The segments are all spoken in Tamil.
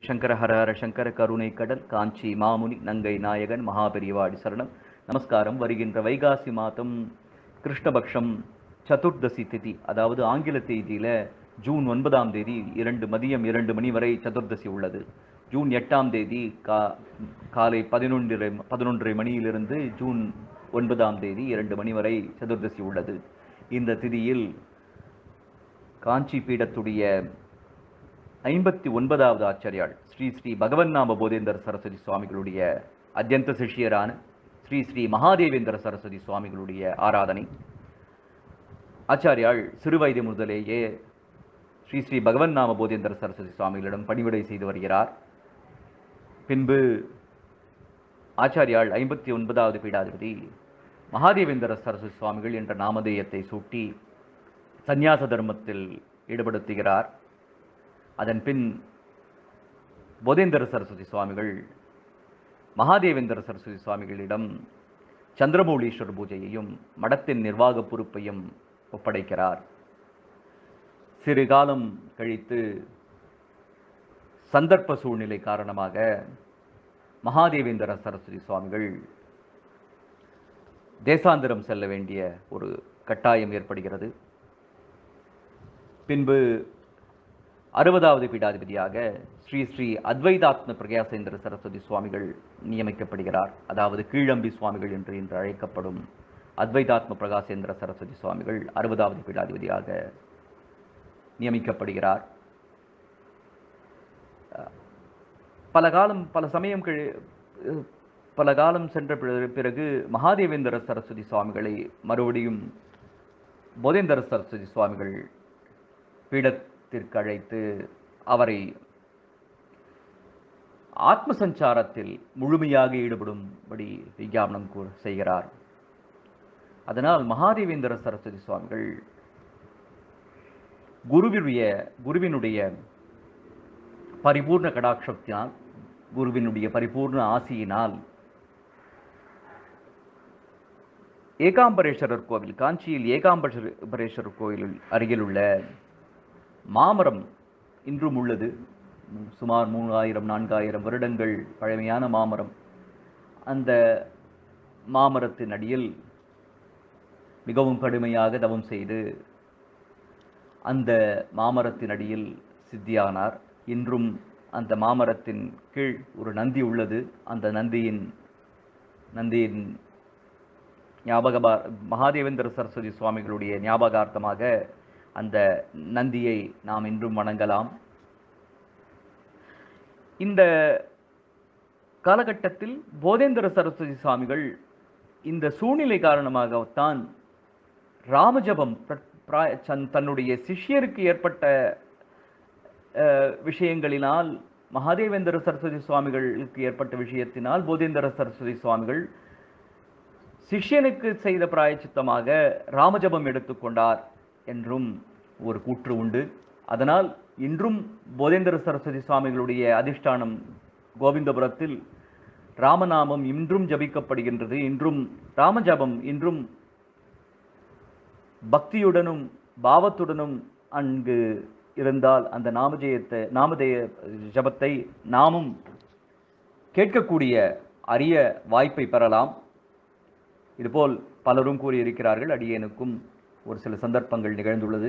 சங்கர ஹர ஹர சங்கர கருணை கடல் காஞ்சி மாமுனி நங்கை நாயகன் மகாபெரிவாடி சரணம் நமஸ்காரம் வருகின்ற வைகாசி மாதம் கிருஷ்ணபக்ஷம் சதுர்தசி திதி அதாவது ஆங்கில தேதியில ஜூன் ஒன்பதாம் தேதி இரண்டு மதியம் இரண்டு மணி வரை சதுர்தசி உள்ளது ஜூன் எட்டாம் தேதி கா காலை பதினொன்றரை பதினொன்றரை மணியிலிருந்து ஜூன் ஒன்பதாம் தேதி இரண்டு மணி வரை சதுர்தசி உள்ளது இந்த திதியில் காஞ்சி பீடத்துடைய ஐம்பத்தி ஒன்பதாவது ஆச்சாரியாள் ஸ்ரீ ஸ்ரீ பகவன் நாம போதேந்தர் சரஸ்வதி சுவாமிகளுடைய அத்தியந்த சிஷ்யரான ஸ்ரீ ஸ்ரீ மகாதேவேந்திர சரஸ்வதி சுவாமிகளுடைய ஆராதனை ஆச்சாரியாள் சிறுவயது முதலேயே ஸ்ரீ ஸ்ரீ பகவன் நாம போதேந்திர சரஸ்வதி சுவாமிகளிடம் பணிவிடை செய்து வருகிறார் பின்பு ஆச்சாரியாள் ஐம்பத்தி ஒன்பதாவது பீடாதிபதி மகாதேவேந்திர சரஸ்வதி சுவாமிகள் என்ற நாமதேயத்தை சூட்டி சந்நியாச தர்மத்தில் ஈடுபடுத்துகிறார் அதன் பின் போதேந்திர சரஸ்வதி சுவாமிகள் மகாதேவேந்திர சரஸ்வதி சுவாமிகளிடம் சந்திரமௌலீஸ்வரர் பூஜையையும் மடத்தின் நிர்வாக பொறுப்பையும் ஒப்படைக்கிறார் சிறு காலம் கழித்து சந்தர்ப்ப சூழ்நிலை காரணமாக மகாதேவேந்திர சரஸ்வதி சுவாமிகள் தேசாந்திரம் செல்ல வேண்டிய ஒரு கட்டாயம் ஏற்படுகிறது பின்பு அறுபதாவது பீடாதிபதியாக ஸ்ரீ ஸ்ரீ அத்வைதாத்ம பிரகாசேந்திர சரஸ்வதி சுவாமிகள் நியமிக்கப்படுகிறார் அதாவது கீழம்பி சுவாமிகள் என்று இன்று அழைக்கப்படும் அத்வைதாத்ம பிரகாசேந்திர சரஸ்வதி சுவாமிகள் அறுபதாவது பீடாதிபதியாக நியமிக்கப்படுகிறார் பல காலம் பல சமயம் கழி பல காலம் சென்ற பிறகு மகாதேவேந்திர சரஸ்வதி சுவாமிகளை மறுபடியும் போதேந்திர சரஸ்வதி சுவாமிகள் பீடத்திற்கு அழைத்து அவரை ஆத்ம சஞ்சாரத்தில் முழுமையாக ஈடுபடும்படி விஞ்ஞாபனம் செய்கிறார் அதனால் மகாதேவேந்திர சரஸ்வதி சுவாமிகள் குருவினுடைய குருவினுடைய பரிபூர்ண கடாட்சத்தினால் குருவினுடைய பரிபூர்ண ஆசியினால் ஏகாம்பரேஸ்வரர் கோவில் காஞ்சியில் ஏகாம்பரேஸ்வரர் கோயிலில் அருகில் உள்ள மாமரம் இன்றும் உள்ளது சுமார் மூணாயிரம் நான்காயிரம் வருடங்கள் பழமையான மாமரம் அந்த மாமரத்தின் அடியில் மிகவும் கடுமையாக தவம் செய்து அந்த மாமரத்தின் அடியில் சித்தியானார் இன்றும் அந்த மாமரத்தின் கீழ் ஒரு நந்தி உள்ளது அந்த நந்தியின் நந்தியின் ஞாபக மகாதேவேந்திர சரஸ்வதி சுவாமிகளுடைய ஞாபகார்த்தமாக அந்த நந்தியை நாம் இன்றும் வணங்கலாம் இந்த காலகட்டத்தில் போதேந்திர சரஸ்வதி சுவாமிகள் இந்த சூழ்நிலை காரணமாகத்தான் ராமஜபம் தன்னுடைய சிஷ்யருக்கு ஏற்பட்ட விஷயங்களினால் மகாதேவேந்திர சரஸ்வதி சுவாமிகளுக்கு ஏற்பட்ட விஷயத்தினால் போதேந்திர சரஸ்வதி சுவாமிகள் சிஷ்யனுக்கு செய்த பிராயச்சித்தமாக ராமஜபம் எடுத்துக்கொண்டார் என்றும் ஒரு கூற்று உண்டு அதனால் இன்றும் போதேந்திர சரஸ்வதி சுவாமிகளுடைய அதிஷ்டானம் கோவிந்தபுரத்தில் ராமநாமம் இன்றும் ஜபிக்கப்படுகின்றது இன்றும் ராமஜபம் இன்றும் பக்தியுடனும் பாவத்துடனும் அங்கு இருந்தால் அந்த நாமஜெயத்தை நாமதேய ஜபத்தை நாமும் கேட்கக்கூடிய அரிய வாய்ப்பை பெறலாம் இதுபோல் பலரும் கூறியிருக்கிறார்கள் அடியேனுக்கும் ஒரு சில சந்தர்ப்பங்கள் நிகழ்ந்துள்ளது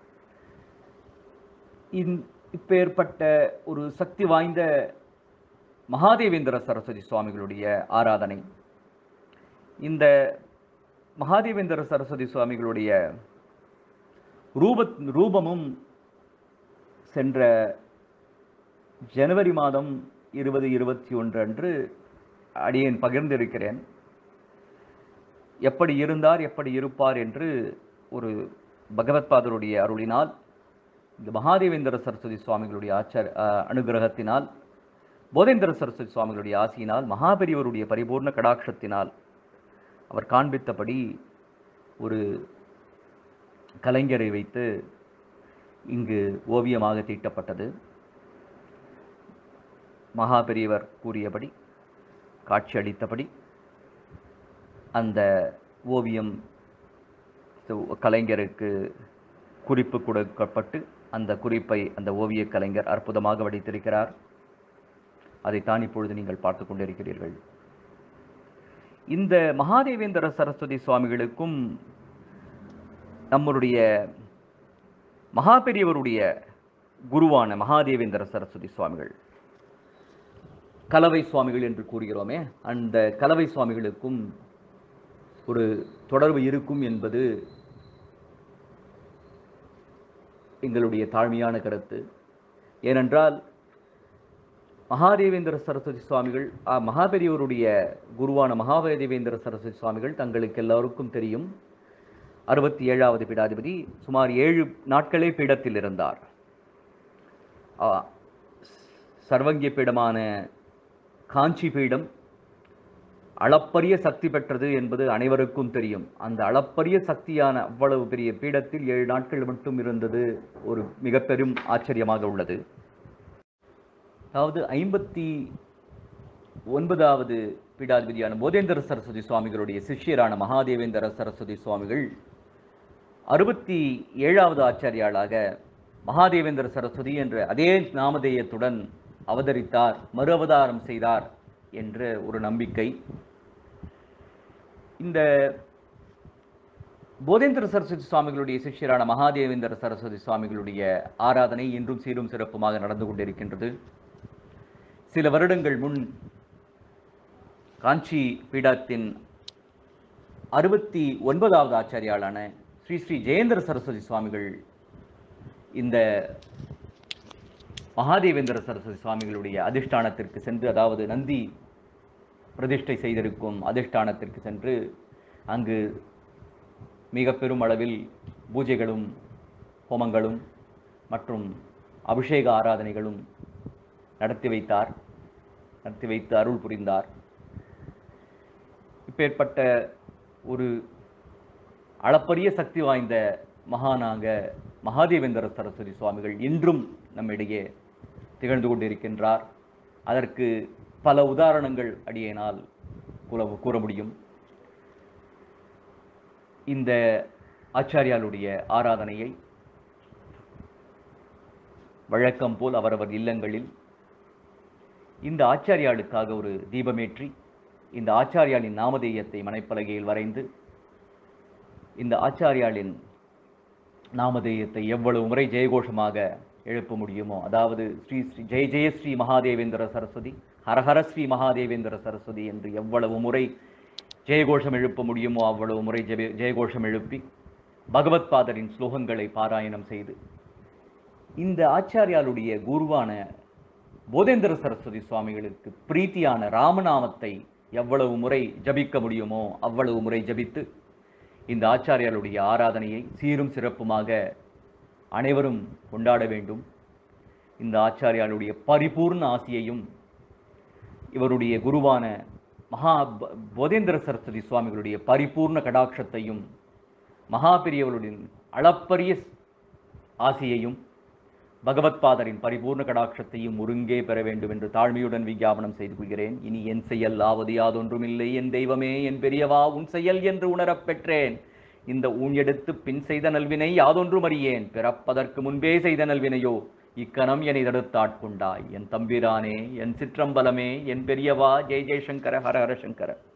இப்பேற்பட்ட ஒரு சக்தி வாய்ந்த மகாதேவேந்திர சரஸ்வதி சுவாமிகளுடைய ஆராதனை இந்த மகாதேவேந்திர சரஸ்வதி சுவாமிகளுடைய ரூப ரூபமும் சென்ற ஜனவரி மாதம் இருபது இருபத்தி ஒன்று அன்று அடியேன் பகிர்ந்திருக்கிறேன் எப்படி இருந்தார் எப்படி இருப்பார் என்று ஒரு பகவத்பாதருடைய அருளினால் இந்த மகாதேவேந்திர சரஸ்வதி சுவாமிகளுடைய ஆச்சார அனுகிரகத்தினால் போதேந்திர சரஸ்வதி சுவாமிகளுடைய ஆசியினால் மகாபெரியவருடைய பரிபூர்ண கடாட்சத்தினால் அவர் காண்பித்தபடி ஒரு கலைஞரை வைத்து இங்கு ஓவியமாக தீட்டப்பட்டது மகாபெரியவர் கூறியபடி காட்சி அளித்தபடி அந்த ஓவியம் கலைஞருக்கு குறிப்பு கொடுக்கப்பட்டு அந்த குறிப்பை அந்த ஓவிய கலைஞர் அற்புதமாக வடித்திருக்கிறார் அதைத்தான் இப்பொழுது நீங்கள் பார்த்து கொண்டிருக்கிறீர்கள் இந்த மகாதேவேந்திர சரஸ்வதி சுவாமிகளுக்கும் நம்மளுடைய மகாபெரியவருடைய குருவான மகாதேவேந்திர சரஸ்வதி சுவாமிகள் கலவை சுவாமிகள் என்று கூறுகிறோமே அந்த கலவை சுவாமிகளுக்கும் ஒரு தொடர்பு இருக்கும் என்பது எங்களுடைய தாழ்மையான கருத்து ஏனென்றால் மகாதேவேந்திர சரஸ்வதி சுவாமிகள் ஆ, மகாபெரியவருடைய குருவான மகாதேவேந்திர சரஸ்வதி சுவாமிகள் தங்களுக்கு எல்லோருக்கும் தெரியும் அறுபத்தி ஏழாவது பீடாதிபதி சுமார் ஏழு நாட்களே பீடத்தில் இருந்தார் ஆ, சர்வங்கிய பீடமான காஞ்சி பீடம் அளப்பரிய சக்தி பெற்றது என்பது அனைவருக்கும் தெரியும் அந்த அளப்பரிய சக்தியான அவ்வளவு பெரிய பீடத்தில் ஏழு நாட்கள் மட்டும் இருந்தது ஒரு மிக பெரும் ஆச்சரியமாக உள்ளது அதாவது ஐம்பத்தி ஒன்பதாவது பீடாதிபதியான போதேந்திர சரஸ்வதி சுவாமிகளுடைய சிஷ்யரான மகாதேவேந்திர சரஸ்வதி சுவாமிகள் அறுபத்தி ஏழாவது ஆச்சாரியாளாக மகாதேவேந்திர சரஸ்வதி என்ற அதே நாமதேயத்துடன் அவதரித்தார் மறு அவதாரம் செய்தார் என்ற ஒரு நம்பிக்கை இந்த போதேந்திர சரஸ்வதி சுவாமிகளுடைய சிஷ்யரான மகாதேவேந்திர சரஸ்வதி சுவாமிகளுடைய ஆராதனை இன்றும் சீரும் சிறப்புமாக நடந்து கொண்டிருக்கின்றது சில வருடங்கள் முன் காஞ்சி பீடத்தின் அறுபத்தி ஒன்பதாவது ஆச்சாரியாளான ஸ்ரீ ஸ்ரீ ஜெயேந்திர சரஸ்வதி சுவாமிகள் இந்த மகாதேவேந்திர சரஸ்வதி சுவாமிகளுடைய அதிஷ்டானத்திற்கு சென்று அதாவது நந்தி பிரதிஷ்டை செய்திருக்கும் அதிஷ்டானத்திற்கு சென்று அங்கு மிக பெரும் அளவில் பூஜைகளும் ஹோமங்களும் மற்றும் அபிஷேக ஆராதனைகளும் நடத்தி வைத்தார் நடத்தி வைத்து அருள் புரிந்தார் இப்பேற்பட்ட ஒரு அளப்பரிய சக்தி வாய்ந்த மகானாக மகாதேவேந்திர சரஸ்வதி சுவாமிகள் இன்றும் நம்மிடையே திகழ்ந்து கொண்டிருக்கின்றார் அதற்கு பல உதாரணங்கள் அடியேனால் கூற கூற முடியும் இந்த ஆச்சாரியாளுடைய ஆராதனையை வழக்கம் போல் அவரவர் இல்லங்களில் இந்த ஆச்சாரியாளுக்காக ஒரு தீபமேற்றி இந்த ஆச்சாரியாளின் நாமதேயத்தை மனைப்பலகையில் வரைந்து இந்த ஆச்சாரியாளின் நாமதேயத்தை எவ்வளவு முறை ஜெயகோஷமாக எழுப்ப முடியுமோ அதாவது ஸ்ரீ ஸ்ரீ ஜெய ஜெய ஸ்ரீ மகாதேவேந்திர சரஸ்வதி ஹரஹர ஸ்ரீ மகாதேவேந்திர சரஸ்வதி என்று எவ்வளவு முறை ஜெயகோஷம் எழுப்ப முடியுமோ அவ்வளவு முறை ஜெய ஜெயகோஷம் எழுப்பி பகவத் பாதரின் ஸ்லோகங்களை பாராயணம் செய்து இந்த ஆச்சாரியாளுடைய குருவான போதேந்திர சரஸ்வதி சுவாமிகளுக்கு பிரீத்தியான ராமநாமத்தை எவ்வளவு முறை ஜபிக்க முடியுமோ அவ்வளவு முறை ஜபித்து இந்த ஆச்சாரியாளுடைய ஆராதனையை சீரும் சிறப்புமாக அனைவரும் கொண்டாட வேண்டும் இந்த ஆச்சாரியாளுடைய பரிபூர்ண ஆசியையும் இவருடைய குருவான மகா ப- போதேந்திர சரஸ்வதி சுவாமிகளுடைய பரிபூர்ண கடாட்சத்தையும் மகாபெரியவருடைய அளப்பரிய ஆசியையும் பகவத்பாதரின் பரிபூர்ண கடாட்சத்தையும் ஒருங்கே பெற வேண்டும் என்று தாழ்மையுடன் விஞ்ஞாபனம் செய்து கொள்கிறேன் இனி என் செயல் ஆவது யாதொன்றுமில்லை என் தெய்வமே என் பெரியவா உன் செயல் என்று உணரப் பெற்றேன் இந்த ஊன் எடுத்து பின் செய்த நல்வினை யாதொன்றும் அறியேன் பிறப்பதற்கு முன்பே செய்த நல்வினையோ இக்கணம் என்னை தடுத்தாட்கொண்டாய் என் தம்பிரானே என் சிற்றம்பலமே என் பெரியவா ஜெய ஜெயசங்கர ஹர ஹர சங்கர